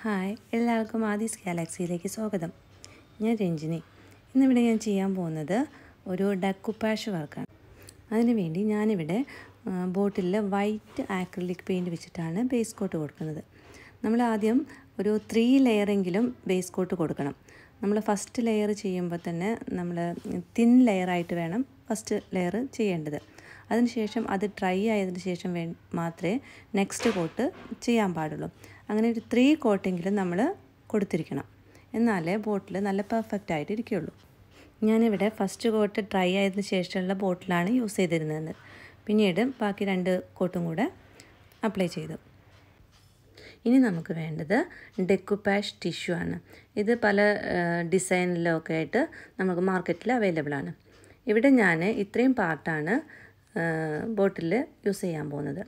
hi എല്ലാവർക്കും ആദീസ് ഗാലക്സിയിലേക്ക് സ്വാഗതം ഞാൻ രഞ്ജിനി ഇന്നിവിടെ ഞാൻ ചെയ്യാൻ പോകുന്നത് ഒരു ഡക്കുപ്പാഷ് വർക്കാണ് അതിനുവേണ്ടി ഞാനിവിടെ ബോട്ടിൽ വൈറ്റ് ആക്രിലിക് പെയിൻറ്റ് വെച്ചിട്ടാണ് ബേസ് കോട്ട് കൊടുക്കുന്നത് നമ്മൾ ആദ്യം ഒരു ത്രീ ലെയറെങ്കിലും ബേസ് കോട്ട് കൊടുക്കണം നമ്മൾ ഫസ്റ്റ് ലെയർ ചെയ്യുമ്പോൾ തന്നെ നമ്മൾ തിൻ ലെയറായിട്ട് വേണം ഫസ്റ്റ് ലെയർ ചെയ്യേണ്ടത് അതിനുശേഷം അത് ഡ്രൈ ആയതിനു ശേഷം വേ മാത്രമേ നെക്സ്റ്റ് കോട്ട് ചെയ്യാൻ പാടുള്ളൂ അങ്ങനെ ഒരു ത്രീ കോട്ടെങ്കിലും നമ്മൾ കൊടുത്തിരിക്കണം എന്നാലേ ബോട്ടിൽ നല്ല പെർഫെക്റ്റ് ആയിട്ട് ഇരിക്കുകയുള്ളൂ ഞാനിവിടെ ഫസ്റ്റ് കോട്ട് ഡ്രൈ ആയതിനു ശേഷമുള്ള ബോട്ടിലാണ് യൂസ് ചെയ്തിരുന്നത് പിന്നീട് ബാക്കി രണ്ട് കോട്ടും കൂടെ അപ്ലൈ ചെയ്തു ഇനി നമുക്ക് വേണ്ടത് ഡെക്കുപാഷ് ടിഷ്യൂ ആണ് ഇത് പല ഡിസൈനിലൊക്കെ ആയിട്ട് നമുക്ക് മാർക്കറ്റിൽ അവൈലബിൾ ആണ് ഇവിടെ ഞാൻ ഇത്രയും പാർട്ടാണ് ബോട്ടിൽ യൂസ് ചെയ്യാൻ പോകുന്നത്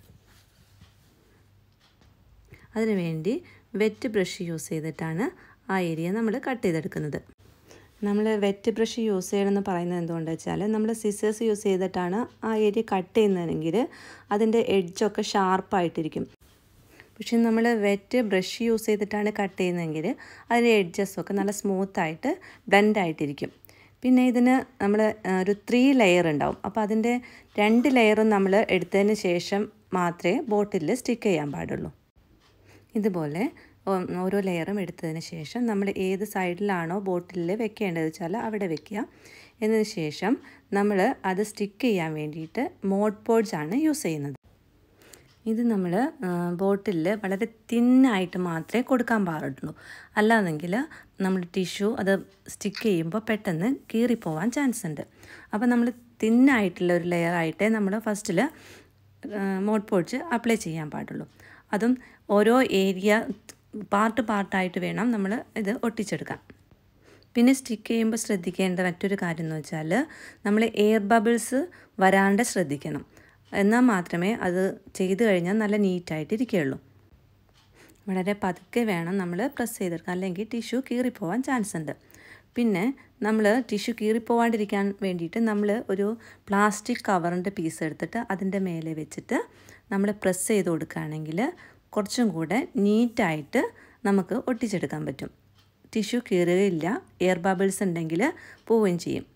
അതിനുവേണ്ടി വെറ്റ് ബ്രഷ് യൂസ് ചെയ്തിട്ടാണ് ആ ഏരിയ നമ്മൾ കട്ട് ചെയ്തെടുക്കുന്നത് നമ്മൾ വെറ്റ് ബ്രഷ് യൂസ് ചെയ്യണമെന്ന് പറയുന്നത് എന്തുകൊണ്ടെന്ന് വെച്ചാൽ നമ്മൾ സിസേഴ്സ് യൂസ് ചെയ്തിട്ടാണ് ആ ഏരിയ കട്ട് ചെയ്യുന്നതെങ്കിൽ അതിൻ്റെ എഡ്ജൊക്കെ ഷാർപ്പായിട്ടിരിക്കും പക്ഷെ നമ്മൾ വെറ്റ് ബ്രഷ് യൂസ് ചെയ്തിട്ടാണ് കട്ട് ചെയ്യുന്നതെങ്കിൽ അതിൻ്റെ എഡ്ജസൊക്കെ നല്ല സ്മൂത്തായിട്ട് ബ്ലെൻഡായിട്ടിരിക്കും പിന്നെ ഇതിന് നമ്മൾ ഒരു ത്രീ ലെയർ ഉണ്ടാവും അപ്പോൾ അതിൻ്റെ രണ്ട് ലെയറും നമ്മൾ എടുത്തതിന് ശേഷം മാത്രമേ ബോട്ടിൽ സ്റ്റിക്ക് ചെയ്യാൻ പാടുള്ളൂ ഇതുപോലെ ഓരോ ലെയറും എടുത്തതിന് ശേഷം നമ്മൾ ഏത് സൈഡിലാണോ ബോട്ടിലിൽ വെക്കേണ്ടത് വെച്ചാൽ അവിടെ വെക്കുക എന്നതിന് ശേഷം നമ്മൾ അത് സ്റ്റിക്ക് ചെയ്യാൻ വേണ്ടിയിട്ട് മോഡ് പോഡ്സ് ആണ് യൂസ് ചെയ്യുന്നത് ഇത് നമ്മൾ ബോട്ടിലിൽ വളരെ തിന്നായിട്ട് മാത്രമേ കൊടുക്കാൻ പാടുള്ളൂ അല്ലാതെങ്കിൽ നമ്മൾ ടിഷ്യൂ അത് സ്റ്റിക്ക് ചെയ്യുമ്പോൾ പെട്ടെന്ന് കീറിപ്പോവാൻ ചാൻസ് ഉണ്ട് അപ്പോൾ നമ്മൾ തിന്നായിട്ടുള്ള ഒരു ലെയർ ആയിട്ടേ നമ്മൾ ഫസ്റ്റിൽ മോഡ് പോഡ്സ് അപ്ലൈ ചെയ്യാൻ പാടുള്ളൂ അതും ഓരോ ഏരിയ പാർട്ട് പാർട്ടായിട്ട് വേണം നമ്മൾ ഇത് ഒട്ടിച്ചെടുക്കാൻ പിന്നെ സ്റ്റിക്ക് ചെയ്യുമ്പോൾ ശ്രദ്ധിക്കേണ്ട മറ്റൊരു കാര്യം എന്ന് വെച്ചാൽ നമ്മൾ എയർ ബബിൾസ് വരാണ്ട് ശ്രദ്ധിക്കണം എന്നാൽ മാത്രമേ അത് ചെയ്തു കഴിഞ്ഞാൽ നല്ല നീറ്റായിട്ട് ഇരിക്കുകയുള്ളൂ വളരെ പതുക്കെ വേണം നമ്മൾ പ്രസ് ചെയ്തെടുക്കാൻ അല്ലെങ്കിൽ ടിഷ്യൂ കീറിപ്പോവാൻ ചാൻസ് ഉണ്ട് പിന്നെ നമ്മൾ ടിഷ്യൂ കീറിപ്പോവാണ്ടിരിക്കാൻ വേണ്ടിയിട്ട് നമ്മൾ ഒരു പ്ലാസ്റ്റിക് കവറിൻ്റെ പീസ് എടുത്തിട്ട് അതിൻ്റെ മേലെ വെച്ചിട്ട് നമ്മൾ പ്രസ് ചെയ്ത് കൊടുക്കുകയാണെങ്കിൽ കുറച്ചും കൂടെ നീറ്റായിട്ട് നമുക്ക് ഒട്ടിച്ചെടുക്കാൻ പറ്റും ടിഷ്യൂ കീറുകയില്ല എയർ ബബിൾസ് ഉണ്ടെങ്കിൽ പോവുകയും ചെയ്യും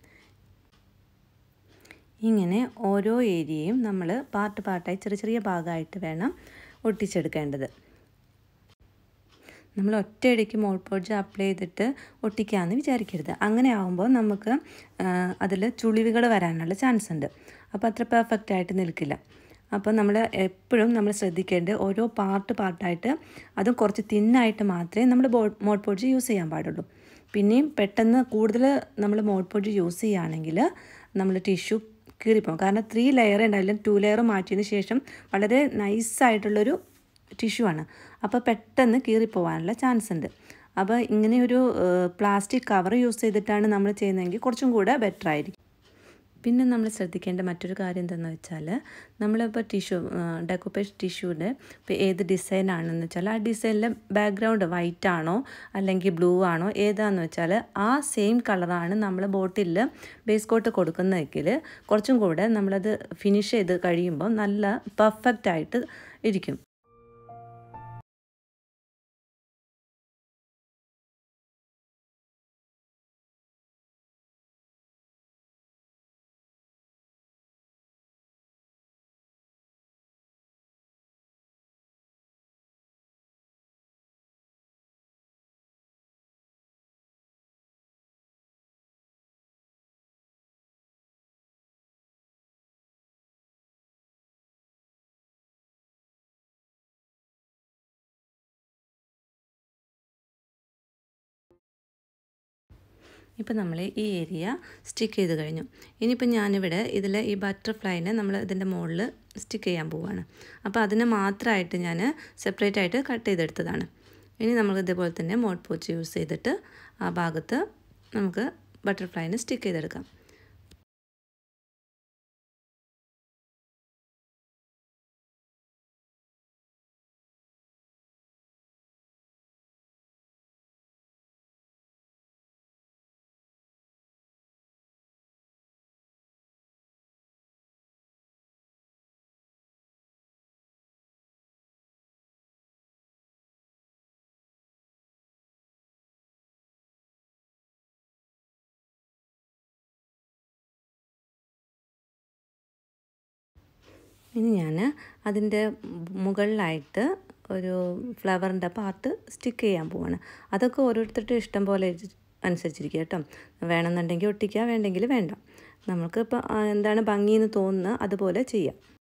ഇങ്ങനെ ഓരോ ഏരിയയും നമ്മൾ പാർട്ട് പാർട്ടായി ചെറിയ ചെറിയ ഭാഗമായിട്ട് വേണം ഒട്ടിച്ചെടുക്കേണ്ടത് നമ്മൾ ഒറ്റയടിക്ക് മോൾപോഡ്ജ് അപ്ലൈ ചെയ്തിട്ട് ഒട്ടിക്കാമെന്ന് വിചാരിക്കരുത് അങ്ങനെ ആകുമ്പോൾ നമുക്ക് അതിൽ ചുളിവുകൾ വരാനുള്ള ചാൻസ് ഉണ്ട് അപ്പോൾ അത്ര പെർഫെക്റ്റ് ആയിട്ട് നിൽക്കില്ല അപ്പോൾ നമ്മൾ എപ്പോഴും നമ്മൾ ശ്രദ്ധിക്കേണ്ടത് ഓരോ പാർട്ട് പാർട്ടായിട്ട് അതും കുറച്ച് തിന്നായിട്ട് മാത്രമേ നമ്മൾ ബോ മോഡ് പോഡ്ജ് യൂസ് ചെയ്യാൻ പാടുള്ളൂ പിന്നെയും പെട്ടെന്ന് കൂടുതൽ നമ്മൾ മോഡ് പോഡ്ജ് യൂസ് ചെയ്യുകയാണെങ്കിൽ നമ്മൾ ടിഷ്യൂ കീറിപ്പോകും കാരണം ത്രീ ലെയർ ഉണ്ടായാലും ടു ലെയർ മാറ്റിയതിന് ശേഷം വളരെ നൈസായിട്ടുള്ളൊരു ടിഷ്യൂ ആണ് അപ്പോൾ പെട്ടെന്ന് കീറിപ്പോവാനുള്ള ചാൻസ് ഉണ്ട് അപ്പോൾ ഇങ്ങനെയൊരു പ്ലാസ്റ്റിക് കവർ യൂസ് ചെയ്തിട്ടാണ് നമ്മൾ ചെയ്യുന്നതെങ്കിൽ കുറച്ചും കൂടെ ബെറ്റർ ആയിരിക്കും പിന്നെ നമ്മൾ ശ്രദ്ധിക്കേണ്ട മറ്റൊരു കാര്യം എന്താണെന്ന് വെച്ചാൽ നമ്മളിപ്പോൾ ടിഷ്യൂ ഡെക്കോപ്പേഷൻ ടിഷ്യൂവിൻ്റെ ഇപ്പോൾ ഏത് ഡിസൈൻ ആണെന്ന് വെച്ചാൽ ആ ഡിസൈനിലെ ബാക്ക്ഗ്രൗണ്ട് വൈറ്റ് ആണോ അല്ലെങ്കിൽ ബ്ലൂ ആണോ ഏതാണെന്ന് വെച്ചാൽ ആ സെയിം കളറാണ് നമ്മൾ ബോട്ടിലിൽ ബേസ് കോട്ട് കൊടുക്കുന്നതെങ്കിൽ കുറച്ചും കൂടെ നമ്മളത് ഫിനിഷ് ചെയ്ത് കഴിയുമ്പോൾ നല്ല പെർഫെക്റ്റ് ആയിട്ട് ഇരിക്കും ഇപ്പോൾ നമ്മൾ ഈ ഏരിയ സ്റ്റിക്ക് ചെയ്ത് കഴിഞ്ഞു ഇനിയിപ്പോൾ ഞാനിവിടെ ഇതിൽ ഈ ബട്ടർഫ്ലൈനെ നമ്മൾ ഇതിൻ്റെ മുകളിൽ സ്റ്റിക്ക് ചെയ്യാൻ പോവുകയാണ് അപ്പോൾ അതിനെ മാത്രമായിട്ട് ഞാൻ സെപ്പറേറ്റ് ആയിട്ട് കട്ട് ചെയ്തെടുത്തതാണ് ഇനി നമുക്ക് ഇതേപോലെ തന്നെ മോഡ് പോച്ച് യൂസ് ചെയ്തിട്ട് ആ ഭാഗത്ത് നമുക്ക് ബട്ടർഫ്ലൈനെ സ്റ്റിക്ക് ചെയ്തെടുക്കാം ഇനി ഞാൻ അതിൻ്റെ മുകളിലായിട്ട് ഒരു ഫ്ലവറിൻ്റെ പാർട്ട് സ്റ്റിക്ക് ചെയ്യാൻ പോവാണ് അതൊക്കെ ഓരോരുത്തരുടെ ഇഷ്ടം പോലെ അനുസരിച്ചിരിക്കുക കേട്ടോ വേണമെന്നുണ്ടെങ്കിൽ ഒട്ടിക്കുക വേണ്ടെങ്കിൽ വേണ്ട നമുക്ക് ഇപ്പോൾ എന്താണ് ഭംഗിയെന്ന് തോന്നുന്നത് അതുപോലെ ചെയ്യാം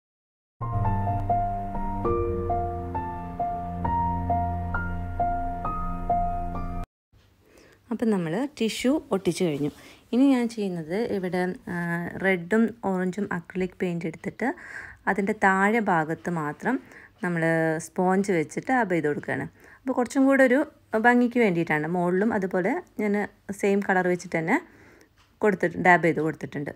അപ്പം നമ്മൾ ടിഷ്യൂ ഒട്ടിച്ചു കഴിഞ്ഞു ഇനി ഞാൻ ചെയ്യുന്നത് ഇവിടെ റെഡും ഓറഞ്ചും അക്രിലിക് പെയിൻറ്റ് എടുത്തിട്ട് അതിൻ്റെ താഴെ ഭാഗത്ത് മാത്രം നമ്മൾ സ്പോഞ്ച് വെച്ചിട്ട് അബ് ചെയ്ത് കൊടുക്കുകയാണ് അപ്പോൾ കുറച്ചും കൂടെ ഒരു ഭംഗിക്ക് വേണ്ടിയിട്ടാണ് മുകളിലും അതുപോലെ ഞാൻ സെയിം കളർ വെച്ചിട്ട് തന്നെ കൊടുത്തിട്ട് ഡാബ് ചെയ്ത് കൊടുത്തിട്ടുണ്ട്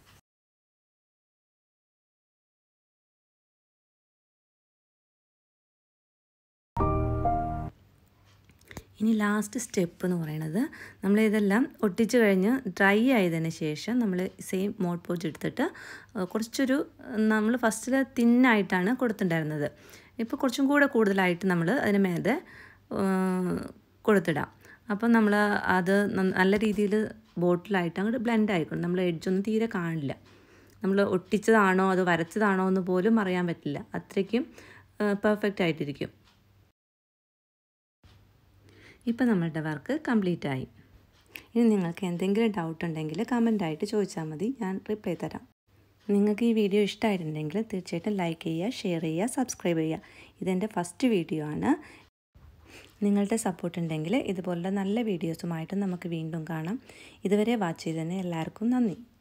ഇനി ലാസ്റ്റ് സ്റ്റെപ്പ് എന്ന് പറയുന്നത് നമ്മൾ ഇതെല്ലാം ഒട്ടിച്ച് കഴിഞ്ഞ് ഡ്രൈ ആയതിന് ശേഷം നമ്മൾ സെയിം മോഡ് പോച്ച് എടുത്തിട്ട് കുറച്ചൊരു നമ്മൾ ഫസ്റ്റിൽ തിന്നായിട്ടാണ് കൊടുത്തിട്ടുണ്ടായിരുന്നത് ഇപ്പോൾ കുറച്ചും കൂടെ കൂടുതലായിട്ട് നമ്മൾ അതിന് മേലെ കൊടുത്തിടാം അപ്പം നമ്മൾ അത് നല്ല രീതിയിൽ ബോട്ടിലായിട്ട് അങ്ങോട്ട് ബ്ലെൻഡ് ആയിക്കോളും നമ്മൾ എഡ്ജൊന്നും തീരെ കാണില്ല നമ്മൾ ഒട്ടിച്ചതാണോ അത് വരച്ചതാണോ എന്ന് പോലും അറിയാൻ പറ്റില്ല അത്രയ്ക്കും പെർഫെക്റ്റ് ആയിട്ടിരിക്കും ഇപ്പോൾ നമ്മളുടെ വർക്ക് കംപ്ലീറ്റ് ആയി ഇനി നിങ്ങൾക്ക് എന്തെങ്കിലും ഡൗട്ട് ഉണ്ടെങ്കിൽ കമൻ്റായിട്ട് ചോദിച്ചാൽ മതി ഞാൻ റിപ്ലൈ തരാം നിങ്ങൾക്ക് ഈ വീഡിയോ ഇഷ്ടമായിട്ടുണ്ടെങ്കിൽ തീർച്ചയായിട്ടും ലൈക്ക് ചെയ്യുക ഷെയർ ചെയ്യുക സബ്സ്ക്രൈബ് ചെയ്യുക ഇതെൻ്റെ ഫസ്റ്റ് വീഡിയോ ആണ് നിങ്ങളുടെ സപ്പോർട്ട് ഉണ്ടെങ്കിൽ ഇതുപോലുള്ള നല്ല വീഡിയോസുമായിട്ട് നമുക്ക് വീണ്ടും കാണാം ഇതുവരെ വാച്ച് ചെയ്തതിന് എല്ലാവർക്കും നന്ദി